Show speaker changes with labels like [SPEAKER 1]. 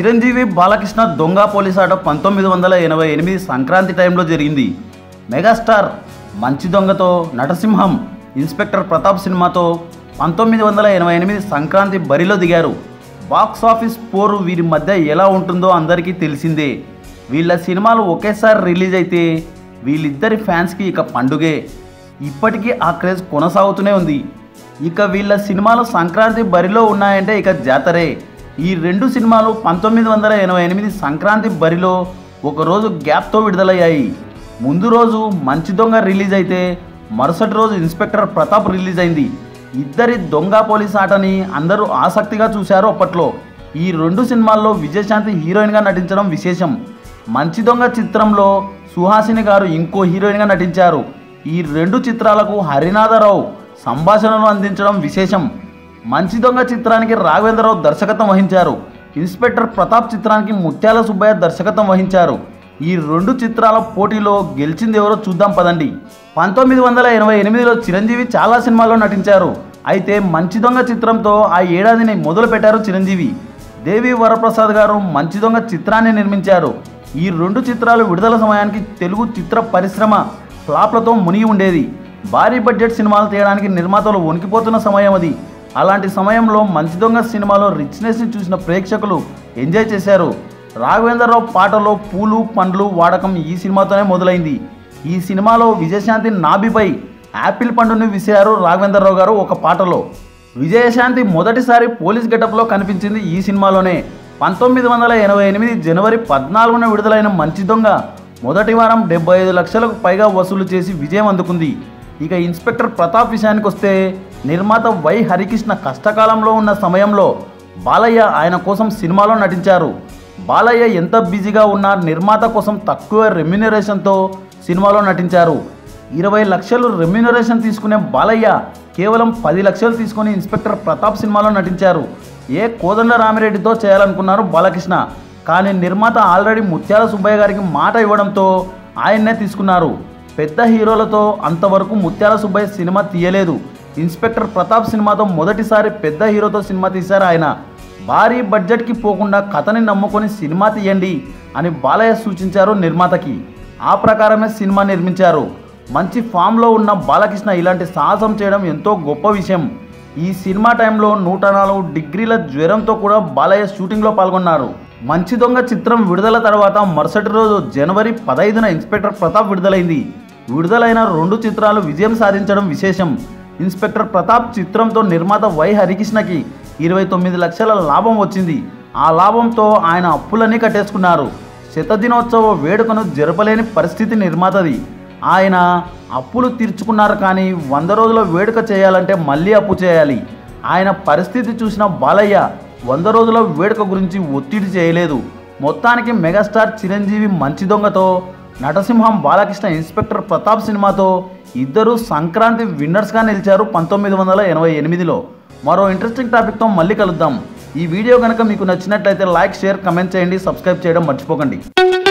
[SPEAKER 1] చిరంజీవి బాలకృష్ణ దొంగ పోలీస్ ఆట పంతొమ్మిది వందల ఎనభై ఎనిమిది సంక్రాంతి టైంలో జరిగింది మెగాస్టార్ మంచి దొంగతో నటసింహం ఇన్స్పెక్టర్ ప్రతాప్ సినిమాతో పంతొమ్మిది వందల ఎనభై ఎనిమిది సంక్రాంతి బరిలో దిగారు బాక్స్ ఆఫీస్ పోరు వీరి మధ్య ఎలా ఉంటుందో అందరికీ తెలిసిందే వీళ్ళ సినిమాలు ఒకేసారి రిలీజ్ అయితే వీళ్ళిద్దరి ఫ్యాన్స్కి ఇక పండుగే ఇప్పటికీ ఆ క్రేజ్ కొనసాగుతూనే ఉంది ఇక వీళ్ళ సినిమాలు సంక్రాంతి బరిలో ఉన్నాయంటే ఇక జాతరే ఈ రెండు సినిమాలు పంతొమ్మిది వందల ఎనభై ఎనిమిది సంక్రాంతి బరిలో ఒకరోజు గ్యాప్తో విడుదలయ్యాయి ముందు రోజు మంచి దొంగ రిలీజ్ అయితే మరుసటి రోజు ఇన్స్పెక్టర్ ప్రతాప్ రిలీజ్ అయింది ఇద్దరి దొంగ పోలీస్ ఆటని అందరూ ఆసక్తిగా చూశారు అప్పట్లో ఈ రెండు సినిమాల్లో విజయశాంతి హీరోయిన్గా నటించడం విశేషం మంచి దొంగ చిత్రంలో సుహాసిని గారు ఇంకో హీరోయిన్గా నటించారు ఈ రెండు చిత్రాలకు హరినాథరావు సంభాషణలు అందించడం విశేషం మంచి దొంగ చిత్రానికి రాఘవేంద్రరావు దర్శకత్వం వహించారు ఇన్స్పెక్టర్ ప్రతాప్ చిత్రానికి ముత్యాల సుబ్బయ్య దర్శకత్వం వహించారు ఈ రెండు చిత్రాల పోటీలో గెలిచింది ఎవరో చూద్దాం పదండి పంతొమ్మిది వందల ఎనభై ఎనిమిదిలో చిరంజీవి చాలా సినిమాల్లో నటించారు అయితే మంచి దొంగ చిత్రంతో ఆ ఏడాదిని మొదలు పెట్టారు చిరంజీవి దేవి వరప్రసాద్ గారు మంచి దొంగ చిత్రాన్ని నిర్మించారు ఈ రెండు చిత్రాలు విడుదల సమయానికి తెలుగు చిత్ర పరిశ్రమ ఫ్లాప్లతో మునిగి ఉండేది భారీ బడ్జెట్ సినిమాలు తీయడానికి నిర్మాతలు వణికిపోతున్న సమయం అది అలాంటి సమయంలో మంచి దొంగ సినిమాలో రిచ్నెస్ని చూసిన ప్రేక్షకులు ఎంజాయ్ చేశారు రాఘవేంద్రరావు పాటలో పూలు పండ్లు వాడకం ఈ సినిమాతోనే మొదలైంది ఈ సినిమాలో విజయశాంతి నాభిపై యాపిల్ పండుని విసిరారు రాఘవేంద్రరావు గారు ఒక పాటలో విజయశాంతి మొదటిసారి పోలీస్ గెటప్లో కనిపించింది ఈ సినిమాలోనే పంతొమ్మిది వందల ఎనభై ఎనిమిది జనవరి పద్నాలుగున విడుదలైన మంచి దొంగ మొదటి వారం డెబ్బై ఐదు లక్షలకు పైగా వసూలు చేసి విజయం అందుకుంది ఇక ఇన్స్పెక్టర్ ప్రతాప్ విషయానికి వస్తే నిర్మాత వై హరికృష్ణ కష్టకాలంలో ఉన్న సమయంలో బాలయ్య ఆయన కోసం సినిమాలో నటించారు బాలయ్య ఎంత బిజీగా ఉన్నా నిర్మాత కోసం తక్కువ రెమ్యునరేషన్తో సినిమాలో నటించారు ఇరవై లక్షలు రెమ్యునరేషన్ తీసుకునే బాలయ్య కేవలం పది లక్షలు తీసుకొని ఇన్స్పెక్టర్ ప్రతాప్ సినిమాలో నటించారు ఏ కోదండ రామిరెడ్డితో చేయాలనుకున్నారు బాలకృష్ణ కానీ నిర్మాత ఆల్రెడీ ముత్యాల సుబ్బయ్య గారికి మాట ఇవ్వడంతో ఆయన్నే తీసుకున్నారు పెద్ద హీరోలతో అంతవరకు ముత్యాల సుబ్బయ్య సినిమా తీయలేదు ఇన్స్పెక్టర్ ప్రతాప్ సినిమాతో మొదటిసారి పెద్ద హీరోతో సినిమా తీశారు ఆయన భారీ బడ్జెట్కి పోకుండా కథని నమ్ముకొని సినిమా తీయండి అని బాలయ్య సూచించారు నిర్మాతకి ఆ ప్రకారమే సినిమా నిర్మించారు మంచి ఫామ్లో ఉన్న బాలకృష్ణ ఇలాంటి సాహసం చేయడం ఎంతో గొప్ప విషయం ఈ సినిమా టైంలో నూట నాలుగు డిగ్రీల జ్వరంతో కూడా బాలయ్య షూటింగ్లో పాల్గొన్నారు మంచి దొంగ చిత్రం విడుదల తర్వాత మరుసటి రోజు జనవరి పదైదున ఇన్స్పెక్టర్ ప్రతాప్ విడుదలైంది విడుదలైన రెండు చిత్రాలు విజయం సాధించడం విశేషం ఇన్స్పెక్టర్ ప్రతాప్ చిత్రంతో నిర్మాత వై హరికృష్ణకి ఇరవై తొమ్మిది లక్షల లాభం వచ్చింది ఆ లాభంతో ఆయన అప్పులన్నీ కట్టేసుకున్నారు శతదినోత్సవ వేడుకను జరపలేని పరిస్థితి నిర్మాతది ఆయన అప్పులు తీర్చుకున్నారు కానీ వంద రోజుల వేడుక చేయాలంటే మళ్ళీ అప్పు చేయాలి ఆయన పరిస్థితి చూసిన బాలయ్య వంద రోజుల వేడుక గురించి ఒత్తిడి చేయలేదు మొత్తానికి మెగాస్టార్ చిరంజీవి మంచి దొంగతో నటసింహం బాలకృష్ణ ఇన్స్పెక్టర్ ప్రతాప్ సినిమాతో ఇద్దరు సంక్రాంతి విన్నర్స్గా నిలిచారు పంతొమ్మిది వందల ఎనభై ఎనిమిదిలో మరో ఇంట్రెస్టింగ్ టాపిక్తో మళ్ళీ కలుద్దాం ఈ వీడియో కనుక మీకు నచ్చినట్లయితే లైక్ షేర్ కమెంట్ చేయండి సబ్స్క్రైబ్ చేయడం మర్చిపోకండి